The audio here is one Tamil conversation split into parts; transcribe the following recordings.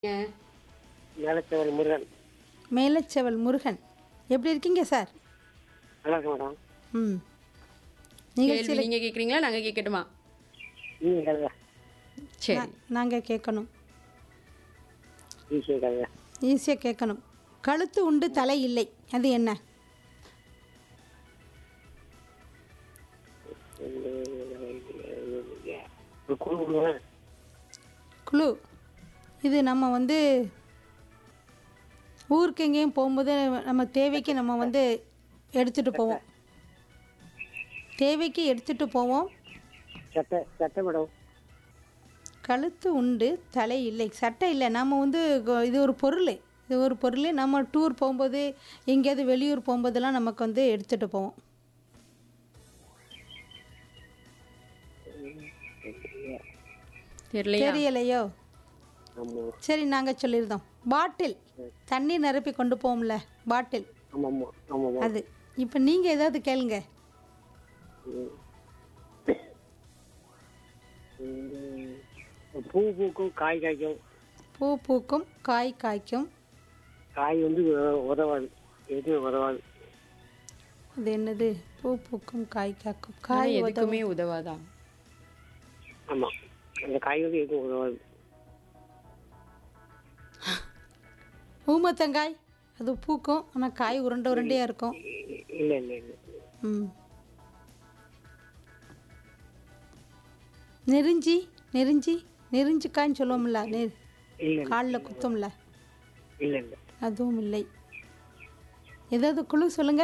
மேலச்சேவல் முருகன் மேலச்செவல் முருகன் எப்படி இருக்கீங்க சார் நல்லா இருக்கு மேடம் ம் கேள்வி நிகழ்ச்சியில் நீங்க கேக்குறீங்களா நாங்க கேட்கட்டுமா நீங்கள் கதை சரி நாங்கள் கேட்கணும் ஈஸியாக கதை ஈஸியாக கேட்கணும் கழுத்து உண்டு தலை இல்லை அது என்ன ஒரு குழு கொடுங்க குழு இது நம்ம வந்து ஊருக்கு எங்கேயும் போகும்போது நம்ம தேவைக்கு நம்ம வந்து எடுத்துகிட்டு போவோம் தேவைக்கு எடுத்துகிட்டு போவோம் சட்டை சட்டை மேடம் கழுத்து உண்டு தலை இல்லை சட்டை இல்லை நம்ம வந்து கொ- இது ஒரு பொருள் இது ஒரு பொருள் நம்ம டூர் போகும்போது எங்கேயாவது வெளியூர் போகும்போதெல்லாம் நமக்கு வந்து எடுத்துகிட்டு போவோம் தெரியலையா தெரியலையோ ஆமாம் சரி நாங்கள் சொல்லியிருந்தோம் பாட்டில் தண்ணி நிரப்பி கொண்டு போவோம்ல பாட்டில் ஆமாம் ஆமாம் ஆமாம் அது இப்போ நீங்கள் ஏதாவது கேளுங்க பூ பூக்கும் காய் காய்க்கும் பூ பூக்கும் காய் காய்க்கும் காய் வந்து உ- உதவாது எதுவும் உதவாது அது என்னது பூ பூக்கும் காய் காய்க்கும் ஆனா காய் உதவும் எதுக்குமே உதவாதான் ஆமாம் அந்த காய் வந்து எதுவும் உதவாது ஊமத்தங்காய் அது பூக்கும் ஆனால் காய் உருண்டை உருண்டையாக இருக்கும் இல்லை இல்லை இல்லை ம் நெருஞ்சி நெருஞ்சி நெருஞ்சிக்காய்ன்னு சொல்லுவோம்ல நெ இல்லை காலில் குத்தோம்ல இல்லை இல்லை அதுவும் இல்லை ஏதாவது குழு சொல்லுங்க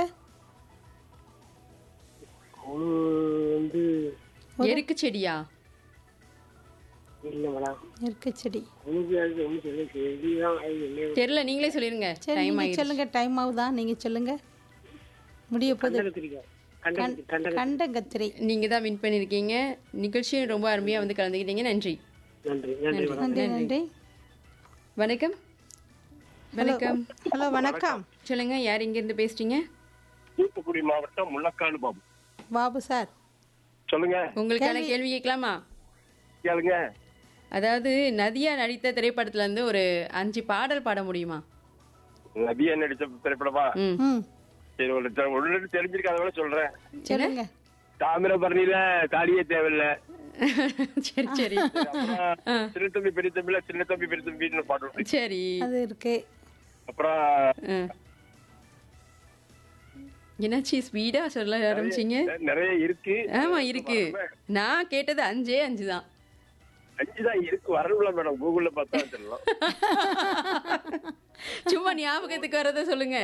குழு வந்து எருக்கு செடியா இல்லை மேடம் நெருக்க செடி குழுக்கு அது ஒன்றும் சொல்லி செடி தான் அது என்ன தெரியல நீங்களே சொல்லிருங்க சரி டைம் நீங்கள் ஆயிடுச்சு சொல்லுங்க டைம் ஆகுதா நீங்கள் சொல்லுங்க முடிய போகுது கத்திரிக்காய் கண்ட கண்ட கண்டங்கத்திரை நீங்க தான் வின் பண்ணிருக்கீங்க நிகழ்ச்சியை ரொம்ப அருமையா வந்து கலந்துக்கிட்டீங்க நன்றி நன்றி நன்றி மேடம் நன்றி நன்றி வணக்கம் வணக்கம் ஹலோ வணக்கம் சொல்லுங்க யார் இங்க இருந்து பேசுறீங்க தூத்துக்குடி மாவட்டம் முள்ளக்காடு பாபு பாபு சார் சொல்லுங்க உங்களுக்கான கேள்வி கேட்கலாமா கேளுங்க அதாவது நதியா நடித்த திரைப்படத்துல இருந்து ஒரு அஞ்சு பாடல் பாட முடியுமா நதியா நடிச்ச திரைப்படமா ம் ம் சரி ஒரு தெ- ஒண்ணு தெரிஞ்சிருக்காத வேலை சொல்றேன் சொல்லுங்க தாமிரபரணியில தாலியே தேவையில்ல சரி சரி அப்புறம் சின்ன தம்பி பெரிய தம்பில சின்ன தம்பி பெரிய தம்பின்னு பாட்டு உண்டு. சரி அது இருக்கு அப்புறம் ஆ. என்னாச்சு ஸ்பீடா சொல்ல ஆரம்பிச்சீங்க நிறைய இருக்கு ஆமா இருக்கு நான் கேட்டது அஞ்சே அஞ்சு தான் அஞ்சு தான் இருக்கு வரணும்ல மேடம் கூகுள்ல பார்த்தா சொல்லலாம் சும்மா ஞாபகத்துக்கு வரத சொல்லுங்க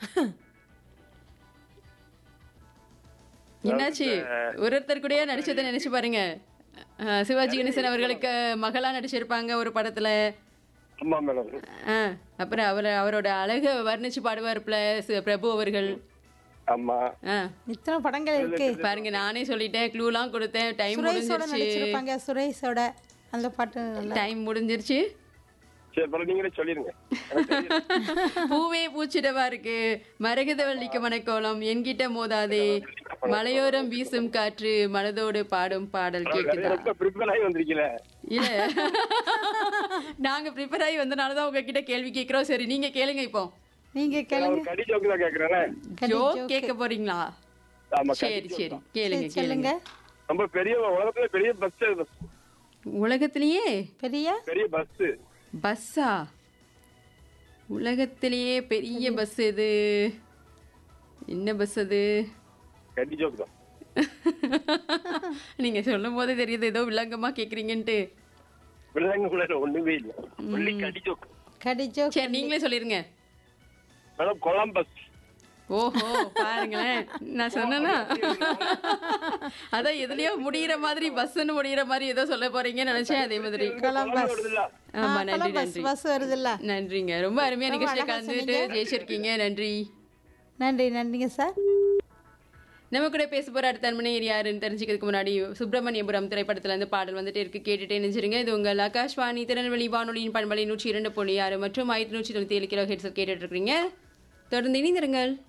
என்னாச்சு ஒரு ஒருத்தர் கூடயே நடிச்சதை நினைச்சு பாருங்க ஆ, சிவாஜி கணேசன் அவர்களுக்கு மகளா நடிச்சிருப்பாங்க ஒரு படத்துல ஆமா மேடம் ஆ, அப்புறம் அவர் அவரோட அழக வர்ணிச்சு பாடுவார்ல சி- பிரபு அவர்கள் ஆமா ஆ, இத்தனை படங்கள் இருக்கு பாருங்க நானே சொல்லிட்டேன் க்ளூலாம் கொடுத்தேன் டைம் சுரேஷோட முடிஞ்சிருச்சு நடிச்சிருப்பாங்க சுரேஷோட அந்த பாட்டு நல்லா டைம் முடிஞ்சிருச்சு சரி அப்புறம் நீங்களே சொல்லிருங்க எனக்கு தெரியும். பூவே பூச்சிடவா இருக்கு மரகதவள்ளிக்கு மணக்கோலம் என்கிட்ட மோதாதே மலையோரம் வீசும் காற்று மனதோடு பாடும் பாடல் நிறைய கேக்குதா ரொம்ப ப்ரிப்பேர் ஆகி வந்திருக்கீங்களே இல்ல நாங்க ப்ரிப்பேர் ஆகி வந்தனாலதான் உங்ககிட்ட கேள்வி கேக்குறோம் சரி நீங்க கேளுங்க இப்போ நீங்க நான் கேளுங்க ஒரு கடி ஜோக்கு தான் கேக்குறேன் ஜோக் கேட்க போறீங்களா ஆமா கடி சரி joke சரி தான். கேளுங்க சரி, சொல்லுங்க கேளுங்க ரொம்ப பெரிய உலகத்துல பெரிய பஸ் உலகத்திலேயே பெரிய பெரிய பஸ் பஸ்ஸா உலகத்திலேயே பெரிய பஸ் எது என்ன பஸ் அது கடி ஜோக் தான் நீங்க சொல்லும் போதே தெரியுது ஏதோ வில்லங்கமா கேக்குறீங்கன்ட்டு விலங்கு கூட ஒண்ணுமே இல்ல ஒன்லி கடி ஜோக் கடிஜோ சரி நீங்களே சொல்லிருங்க மேடம் கொலம்பஸ் ஓஹோ பாருங்களேன் நான் சொன்னேனா அதான் எதுலயோ முடியிற மாதிரி பஸ்ன்னு முடியிற மாதிரி ஏதோ சொல்ல போறீங்கன்னு நினைச்சேன் அதே மாதிரி கொலம்பஸ் வருதுல்ல ஆமா நன்றி பஸ் நன்றி பஸ் வருதுல்ல நன்றிங்க ரொம்ப அருமையா ரொம்ப நிகழ்ச்சியில அழகா கலந்துட்டு ஜெயிச்சிருக்கீங்க நன்றி நன்றி நன்றிங்க சார் நம்ம கூட பேச போற அடுத்த அன்பனையர் யாருன்னு தெரிஞ்சுக்கிறதுக்கு முன்னாடி சுப்பிரமணியபுரம் திரைப்படத்துல இருந்து பாடல் வந்துட்டு இருக்கு கேட்டுட்டே நினைச்சிருங்க இது உங்கள் ஆகாஷ்வாணி திருநெல்வேலி வானொலியின் பண்பலை நூற்றி இரண்டு புள்ளி ஆறு மற்றும் ஆயிரத்தி நூற்றி தொண்ணூத்தி ஏழு கிலோ ஹெட்ஸில் கேட்டுட்டு இருக்கீங்க தொடர்ந்து இணைந்திருங்கள்